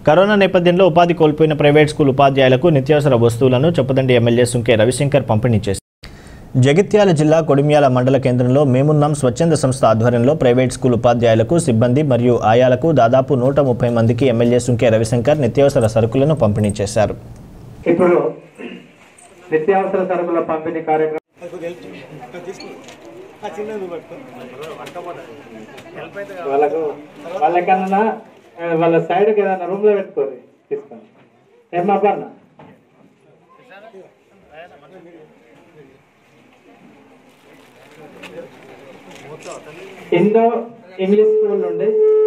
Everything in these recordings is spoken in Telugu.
కరోనా నేపథ్యంలో ఉపాధి కోల్పోయిన ప్రైవేట్ స్కూల్ ఉపాధ్యాయులకు నిత్యావసర వస్తువులను చొప్పదండి ఎమ్మెల్యే సుంకే రవిశంకర్ పంపిణీ చేశారు జగిత్యాల జిల్లా కొడిమ్యాల మండల కేంద్రంలో మేమున్నాం స్వచ్ఛంద సంస్థ ఆధ్వర్యంలో ప్రైవేట్ స్కూల్ ఉపాధ్యాయులకు సిబ్బంది మరియు ఆయాలకు దాదాపు నూట ముప్పై మందికి ఎమ్మెల్యే సుంకే రవిశంకర్ నిత్యావసర సరుకులను పంపిణీ చేశారు ఇప్పుడు నిత్యావసర సరుకుల పంపిణీ కార్యక్రమం వాళ్ళకు వాళ్ళకన్నా ఆ, వాళ్ళ సైడ్కి ఏదైనా రూమ్ లో పెట్టుకోరు తీసుకోండి ఏమా అన్న ఇండో ఇంగ్లీష్ స్కూల్ నుండి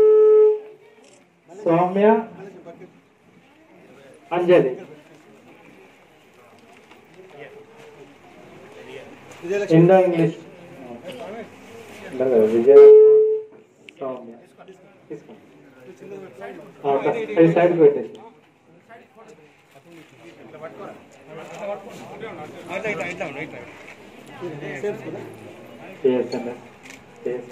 సౌమ్య అంజలి ఇండో ఇంగ్లీష్ విజయ సౌమ్య తీసుకోండి ఆ, ఒక సైడ్ సైడ్కి పెట్టేసి చేయొచ్చండి చేయొచ్చు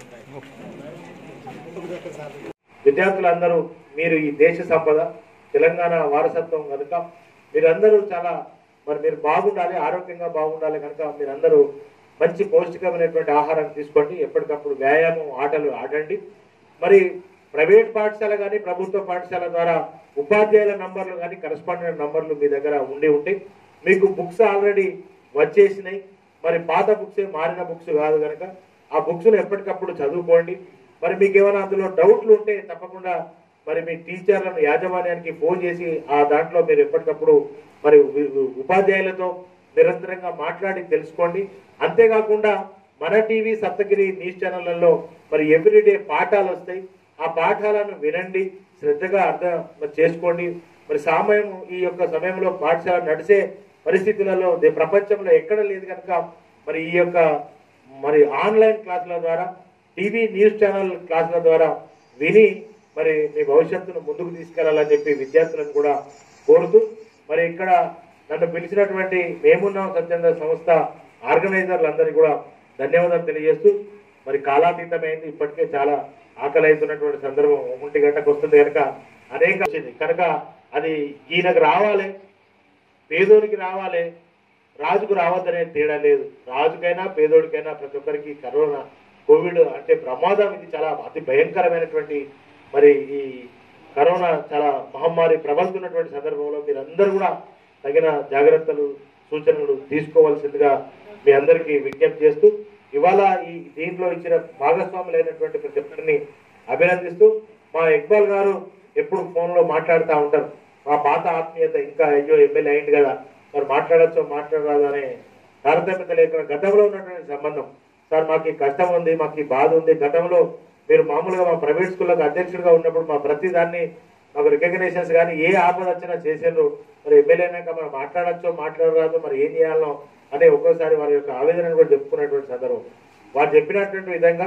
విద్యార్థులందరూ మీరు ఈ దేశ సంపద తెలంగాణ వారసత్వం కనుక మీరందరూ చాలా మరి మీరు బాగుండాలి ఆరోగ్యంగా బాగుండాలి కనుక మీరందరూ మంచి పౌష్టికమైనటువంటి ఆహారం తీసుకోండి ఎప్పటికప్పుడు వ్యాయామం ఆటలు ఆడండి మరి ప్రైవేట్ పాఠశాల కానీ ప్రభుత్వ పాఠశాల ద్వారా ఉపాధ్యాయుల నంబర్లు కానీ కరస్పాండెంట్ నంబర్లు మీ దగ్గర ఉండి ఉంటాయి మీకు బుక్స్ ఆల్రెడీ వచ్చేసినాయి మరి పాత బుక్స్ మారిన బుక్స్ కాదు కనుక ఆ బుక్స్ ఎప్పటికప్పుడు చదువుకోండి మరి మీకు ఏమైనా అందులో డౌట్లు ఉంటే తప్పకుండా మరి మీ టీచర్లను యాజమాన్యానికి ఫోన్ చేసి ఆ దాంట్లో మీరు ఎప్పటికప్పుడు మరి ఉ- ఉ- ఉపాధ్యాయులతో నిరంతరంగా మాట్లాడి తెలుసుకోండి అంతేకాకుండా మన టీవీ సప్తగిరి న్యూస్ ఛానళ్లలో మరి ఎవ్రీడే పాఠాలు వస్తాయి ఆ పాఠాలను వినండి శ్రద్ధగా అర్థం మరి చేసుకోండి మరి సమయం ఈ యొక్క సమయంలో పాఠశాల నడిచే పరిస్థితులలో దే- ప్రపంచంలో ఎక్కడ లేదు కనుక మరి ఈ యొక్క మరి ఆన్లైన్ క్లాసుల ద్వారా టీవీ న్యూస్ ఛానల్ క్లాసుల ద్వారా విని మరి మీ భవిష్యత్తును ముందుకు తీసుకెళ్లాలని చెప్పి విద్యార్థులను కూడా కోరుతూ మరి ఇక్కడ నన్ను పిలిచినటువంటి మేమున్నాం స్వచ్ఛంద సంస్థ ఆర్గనైజర్లందరికీ కూడా ధన్యవాదాలు తెలియజేస్తూ మరి కాలాతీతమైంది ఇప్పటికే చాలా ఆకలి అవుతున్నటువంటి సందర్భం ఒంటి గంటకు వస్తుంది కనుక అనేక వచ్చింది కనుక అది ఈయనకు రావాలి పేదోనికి రావాలి రాజుకు రావద్దనే తేడా లేదు రాజుకైనా పేదోడికైనా ప్రతి ఒక్కరికి కరోనా కోవిడ్ అంటే ప్రమాదం ఇది చాలా అతి భయంకరమైనటువంటి మరి ఈ కరోనా చాలా మహమ్మారి ప్రబలుతున్నటువంటి సందర్భంలో మీరందరూ కూడా తగిన జాగ్రత్తలు సూచనలు తీసుకోవాల్సిందిగా మీ అందరికీ విజ్ఞప్తి చేస్తూ ఇవాళ ఈ దీంట్లో ఇచ్చిన భాగస్వాములైనటువంటి ప్రతి ఒక్కరిని అభినందిస్తూ మా ఇక్బాల్ గారు ఎప్పుడు ఫోన్లో మాట్లాడుతూ ఉంటారు మా పాత ఆత్మీయత ఇంకా అయ్యో ఎమ్మెల్యే అయింది కదా మరి మాట్లాడచ్చో మాట్లాడరాదు అనే తారతమ్యత లేకుండా గతంలో ఉన్నటువంటి సంబంధం సార్ మాకు ఈ కష్టం ఉంది మాకు ఈ బాధ ఉంది గతంలో మీరు మామూలుగా మా ప్రైవేట్ స్కూళ్ళకు అధ్యక్షుడిగా ఉన్నప్పుడు మా ప్రతి దాన్ని మాకు రికగ్నేషన్స్ కానీ ఏ ఆపద వచ్చినా చేసారు మరి ఎమ్మెల్యే అయినాక మనం మాట్లాడచ్చో మాట్లాడరాదు మరి ఏం చేయాలో అనే ఒక్కోసారి వారి యొక్క ఆవేదనను కూడా చెప్పుకున్నటువంటి సందర్భం వారు చెప్పినటువంటి విధంగా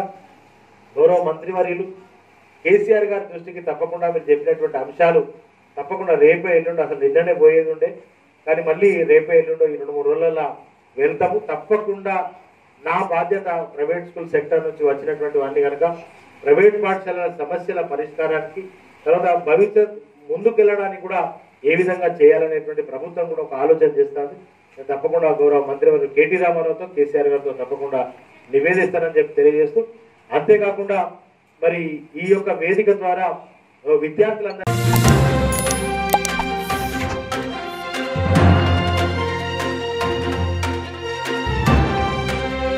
గౌరవ మంత్రివర్యులు కేసీఆర్ గారి దృష్టికి తప్పకుండా మీరు చెప్పినటువంటి అంశాలు తప్పకుండా రేపే ఎల్లుండి అసలు నిన్ననే పోయేది ఉండే కానీ మళ్ళీ రేపే ఎల్లుండో ఈ రెండు మూడు రోజులలో వెళ్తాము తప్పకుండా నా బాధ్యత ప్రైవేట్ స్కూల్ సెక్టర్ నుంచి వచ్చినటువంటి వాడిని కనుక ప్రైవేట్ పాఠశాలల సమస్యల పరిష్కారానికి తర్వాత భవిష్యత్ ముందుకెళ్ళడానికి కూడా ఏ విధంగా చేయాలనేటువంటి ప్రభుత్వం కూడా ఒక ఆలోచన చేస్తుంది నేను తప్పకుండా గౌరవ మంత్రి కేటీ రామారావుతో కేసీఆర్ గారితో తప్పకుండా నివేదిస్తానని చెప్పి తెలియజేస్తూ అంతేకాకుండా మరి ఈ యొక్క వేదిక ద్వారా విద్యార్థులందరూ